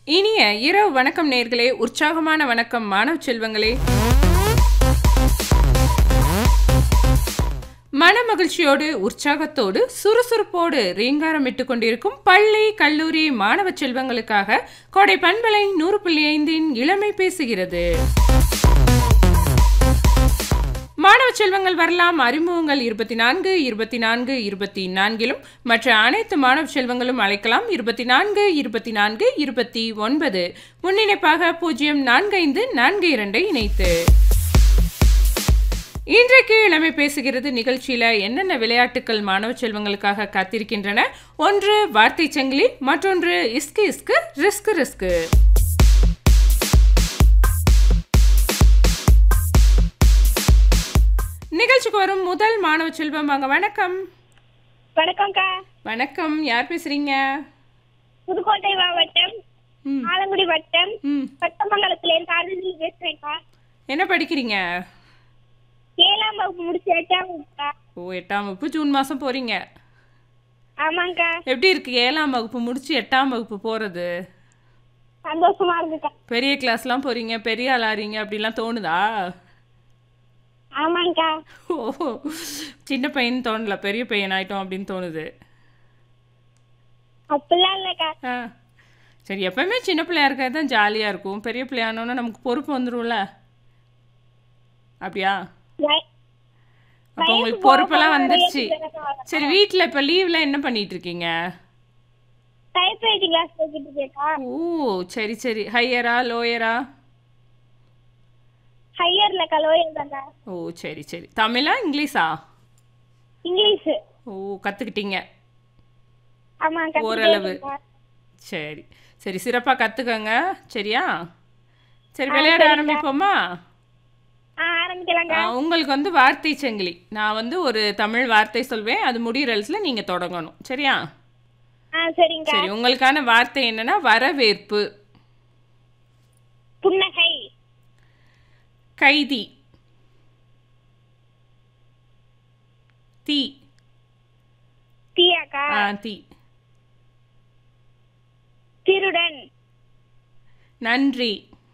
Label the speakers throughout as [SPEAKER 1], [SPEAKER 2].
[SPEAKER 1] இனிய இரவு வணக்கம் நேர்களே உற்சாகமான வணக்கம் மாணவ செல்வங்களே மனமகிழ்ச்சியோடு உற்சாகத்தோடு சுறுசுறுப்போடு ரீங்காரமிட்டு கொண்டிருக்கும் பள்ளி கல்லூரி மாணவ செல்வங்களுக்காக கோடை பண்பலை நூறு புள்ளி ஐந்தின் இளமை பேசுகிறது மாணவ செல்வங்கள் வரலாம் அறிமுகங்கள் இருபத்தி நான்கு இருபத்தி நான்கு இருபத்தி நான்கிலும் மற்ற அனைத்து மாணவ செல்வங்களும் அழைக்கலாம் இருபத்தி நான்கு இருபத்தி நான்கு இருபத்தி ஒன்பது முன்னிணைப்பாக பூஜ்ஜியம் நான்கு ஐந்து நான்கு இரண்டை இணைத்து இன்றைக்கு இளமை பேசுகிறது நிகழ்ச்சியில என்னென்ன விளையாட்டுகள் மாணவ செல்வங்களுக்காக காத்திருக்கின்றன ஒன்று வார்த்தை சங்கிலி மற்றொன்று இஸ்கு இஸ்கு ரிஸ்கு ரிஸ்கு நிகழ்ச்சிக்கு வரும் முதல் மாணவ செல்வம் வாங்க வணக்கம்
[SPEAKER 2] வணக்கம்க்கா
[SPEAKER 1] வணக்கம் யார் பேசுறீங்க
[SPEAKER 2] புதுக்கோட்டை மாவட்டம்
[SPEAKER 1] ம்
[SPEAKER 2] ஆலங்குடி வட்டம்
[SPEAKER 1] ம்
[SPEAKER 2] பட்டமங்கலத்துல இருந்து அருள்ஜி பேசுறேன்க்கா
[SPEAKER 1] என்ன படிக்கிறீங்க
[SPEAKER 2] ஏழாம் வகுப்பு முடிச்சு எட்டாம் வகுப்புக்கா
[SPEAKER 1] ஓ எட்டாம் வகுப்பு ஜூன் மாதம் போகிறீங்க
[SPEAKER 2] ஆமாங்க்கா
[SPEAKER 1] எப்படி இருக்கு ஏழாம் வகுப்பு முடிச்சு எட்டாம் வகுப்பு போகிறது
[SPEAKER 2] சந்தோஷமா இருக்குக்கா
[SPEAKER 1] பெரிய கிளாஸ்லாம் போகிறீங்க பெரிய ஆளாறீங்க அப்படிலாம் தோணுதா
[SPEAKER 2] ஆமாங்க்கா
[SPEAKER 1] ஓ சின்ன பையன் தோணல பெரிய பையன் ஆயிட்டோம் அப்படின்னு தோணுது
[SPEAKER 2] அப்படிலாம் இல்லக்கா
[SPEAKER 1] ஆ சரி எப்பவுமே சின்ன பிள்ளையா இருக்கிறது தான் ஜாலியாக இருக்கும் பெரிய பிள்ளையானோன்னா நமக்கு பொறுப்பு வந்துரும்ல அப்படியா
[SPEAKER 2] வய-
[SPEAKER 1] அப்போ உங்களுக்கு
[SPEAKER 2] வயசு
[SPEAKER 1] பொறுப்பெல்லாம்
[SPEAKER 2] போக
[SPEAKER 1] வந்துருச்சு
[SPEAKER 2] போக
[SPEAKER 1] சரி வீட்டில் இப்போ லீவில் என்ன பண்ணிட்டு இருக்கீங்க
[SPEAKER 2] டைப்ரைட்டிங் கிளாஸ் போய்கிட்டு இருக்கேன்க்கா
[SPEAKER 1] ஓ சரி சரி ஹையரா லோயரா
[SPEAKER 2] ஹையர்லக்கா லோயர் தாங்க
[SPEAKER 1] ஓ சரி சரி தமிழா இங்கிலீஷா
[SPEAKER 2] இங்கிலீஷ்
[SPEAKER 1] ஓ கற்றுக்கிட்டீங்க
[SPEAKER 2] ஆமாங்கக்கா
[SPEAKER 1] ஓரளவு. சரி சரி சிறப்பாக கற்றுக்கங்க சரியா சரி விளையாட ஆரம்பிப்போமா
[SPEAKER 2] ஆ ஆரம்பிக்கலாங்க
[SPEAKER 1] ஆ, உங்களுக்கு வந்து வார்த்தை சங்கிலி நான் வந்து ஒரு தமிழ் வார்த்தை சொல்வேன் அது முடிகிறல்ஸில் நீங்கள் தொடங்கணும் சரியா
[SPEAKER 2] ஆ சரிங்கக்கா
[SPEAKER 1] சரி உங்களுக்கான வார்த்தை என்னன்னா வரவேற்பு
[SPEAKER 2] புன்னகை
[SPEAKER 1] கைதி தீ
[SPEAKER 2] தீயாக்கா
[SPEAKER 1] ஆ தீ
[SPEAKER 2] திருடன்
[SPEAKER 1] நன்றி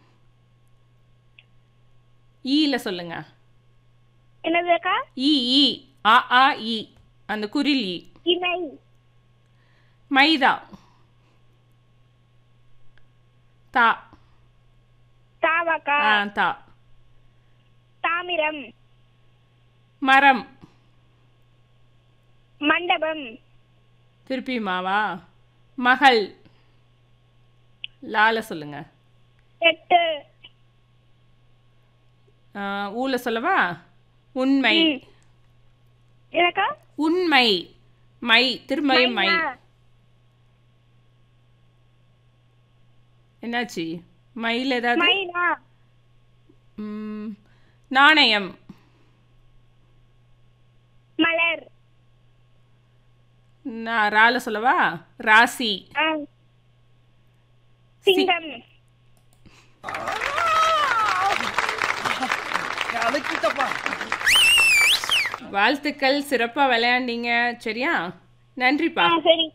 [SPEAKER 1] ஈல சொல்லுங்க
[SPEAKER 2] என்னதுக்கா
[SPEAKER 1] ஈ ஈ ஆ ஆ ஈ அந்த குரில் ஈ
[SPEAKER 2] இணை
[SPEAKER 1] மைதா தா
[SPEAKER 2] தாவாக்கா
[SPEAKER 1] ஆ தா
[SPEAKER 2] தாமிரம்
[SPEAKER 1] மரம்
[SPEAKER 2] மண்டபம்
[SPEAKER 1] திருப்பி மாவா மகள் லால சொல்லுங்க
[SPEAKER 2] எட்டு
[SPEAKER 1] ஆ, ஊல சொல்லவா உண்மை
[SPEAKER 2] எனக்கா
[SPEAKER 1] உண்மை மை திரும்ப மை என்னாச்சு மயில் ஏதாவது
[SPEAKER 2] மைனா
[SPEAKER 1] ம், நாணயம்
[SPEAKER 2] மலர்
[SPEAKER 1] நான் ரால சொல்லவா ராசி
[SPEAKER 2] ஆ. சிங்கம்
[SPEAKER 1] வாழ்த்துக்கள் சிறப்பாக விளையாண்டீங்க சரியா நன்றிப்பா
[SPEAKER 2] ஆ சரி